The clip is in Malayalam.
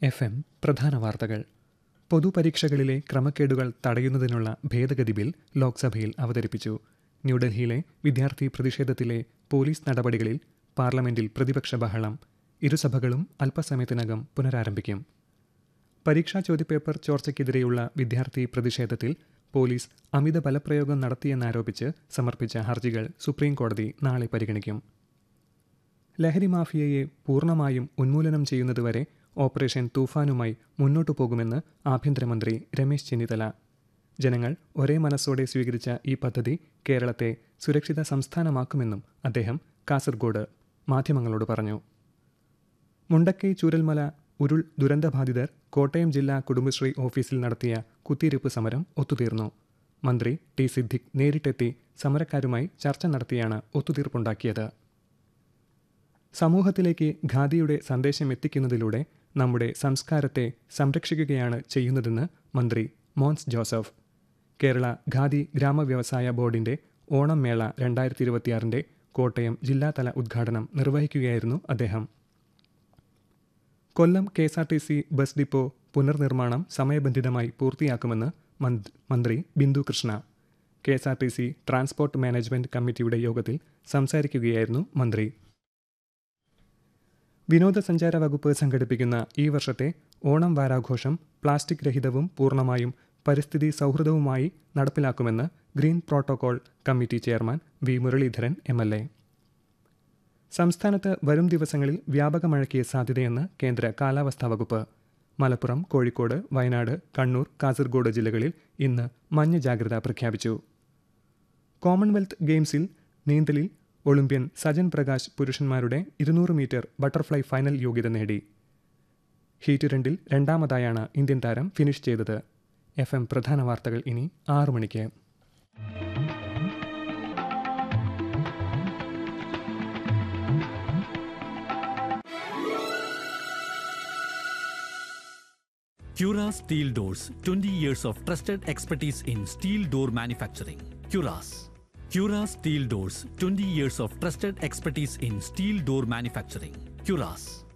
എഫ് എം പ്രധാന വാർത്തകൾ പൊതുപരീക്ഷകളിലെ ക്രമക്കേടുകൾ തടയുന്നതിനുള്ള ഭേദഗതി ബിൽ ലോക്സഭയിൽ അവതരിപ്പിച്ചു ന്യൂഡൽഹിയിലെ വിദ്യാർത്ഥി പ്രതിഷേധത്തിലെ പോലീസ് നടപടികളിൽ പാർലമെന്റിൽ പ്രതിപക്ഷ ബഹളം ഇരുസഭകളും അല്പസമയത്തിനകം പുനരാരംഭിക്കും പരീക്ഷാ ചോദ്യപേപ്പർ ചോർച്ചയ്ക്കെതിരെയുള്ള വിദ്യാർത്ഥി പ്രതിഷേധത്തിൽ പോലീസ് അമിത ബലപ്രയോഗം നടത്തിയെന്നാരോപിച്ച് സമർപ്പിച്ച ഹർജികൾ സുപ്രീം കോടതി നാളെ പരിഗണിക്കും ലഹരി മാഫിയയെ പൂർണ്ണമായും ഉന്മൂലനം ചെയ്യുന്നതുവരെ ഓപ്പറേഷൻ തൂഫാനുമായി മുന്നോട്ടു പോകുമെന്ന് ആഭ്യന്തരമന്ത്രി രമേശ് ചെന്നിത്തല ജനങ്ങൾ ഒരേ മനസ്സോടെ സ്വീകരിച്ച ഈ പദ്ധതി കേരളത്തെ സുരക്ഷിത സംസ്ഥാനമാക്കുമെന്നും അദ്ദേഹം കാസർഗോഡ് മാധ്യമങ്ങളോട് പറഞ്ഞു മുണ്ടക്കൈ ചൂരൽമല ഉരുൾ ദുരന്തബാധിതർ കോട്ടയം ജില്ലാ കുടുംബശ്രീ ഓഫീസിൽ നടത്തിയ കുത്തിയിരിപ്പ് സമരം ഒത്തുതീർന്നു മന്ത്രി ടി സിദ്ദിഖ് നേരിട്ടെത്തി സമരക്കാരുമായി ചർച്ച നടത്തിയാണ് ഒത്തുതീർപ്പുണ്ടാക്കിയത് സമൂഹത്തിലേക്ക് ഖാദിയുടെ സന്ദേശം എത്തിക്കുന്നതിലൂടെ നമ്മുടെ സംസ്കാരത്തെ സംരക്ഷിക്കുകയാണ് ചെയ്യുന്നതെന്ന് മന്ത്രി മോൻസ് ജോസഫ് കേരള ഖാദി ഗ്രാമവ്യവസായ ബോർഡിന്റെ ഓണം മേള രണ്ടായിരത്തി ഇരുപത്തിയാറിന്റെ കോട്ടയം ജില്ലാതല ഉദ്ഘാടനം നിർവഹിക്കുകയായിരുന്നു അദ്ദേഹം Kollam K S R T C bus depot പുനർനിർമ്മാണം സമയബന്ധിതമായി പൂർത്തിയാക്കുമെന്ന് മന്ത്രി Bindu Krishna K S R T C transport management കമ്മിറ്റിയുടെ യോഗത്തിൽ സംസാരിക്കുകയായിരുന്നു മന്ത്രി വിനോദസഞ്ചാര വകുപ്പ് സംഘടിപ്പിക്കുന്ന ഈ വർഷത്തെ ഓണം വാരാഘോഷം പ്ലാസ്റ്റിക് രഹിതവും പൂർണ്ണമായും പരിസ്ഥിതി സൗഹൃദവുമായി നടപ്പിലാക്കുമെന്ന് green protocol committee chairman V Muraleedharan M L A സംസ്ഥാനത്ത് വരും ദിവസങ്ങളിൽ വ്യാപക മഴയ്ക്ക് സാധ്യതയെന്ന് കേന്ദ്ര കാലാവസ്ഥാ വകുപ്പ് മലപ്പുറം കോഴിക്കോട് വയനാട് കണ്ണൂർ കാസർഗോഡ് ജില്ലകളിൽ ഇന്ന് മഞ്ഞ ജാഗ്രത പ്രഖ്യാപിച്ചു കോമൺവെൽത്ത് ഗെയിംസിൽ നീന്തലിൽ ഒളിമ്പ്യൻ സജൻ പ്രകാശ് പുരുഷന്മാരുടെ ഇരുന്നൂറ് മീറ്റർ ബട്ടർഫ്ലൈ ഫൈനൽ യോഗ്യത നേടി ഹീറ്റ് രണ്ടിൽ രണ്ടാമതായാണ് ഇന്ത്യൻ താരം ഫിനിഷ് ചെയ്തത് എഫ് എം പ്രധാന വാർത്തകൾ ഇനി ആറു മണിക്ക് Cura Steel Doors 20 years of trusted expertise in steel door manufacturing. Curas. Cura Steel Doors 20 years of trusted expertise in steel door manufacturing. Curas.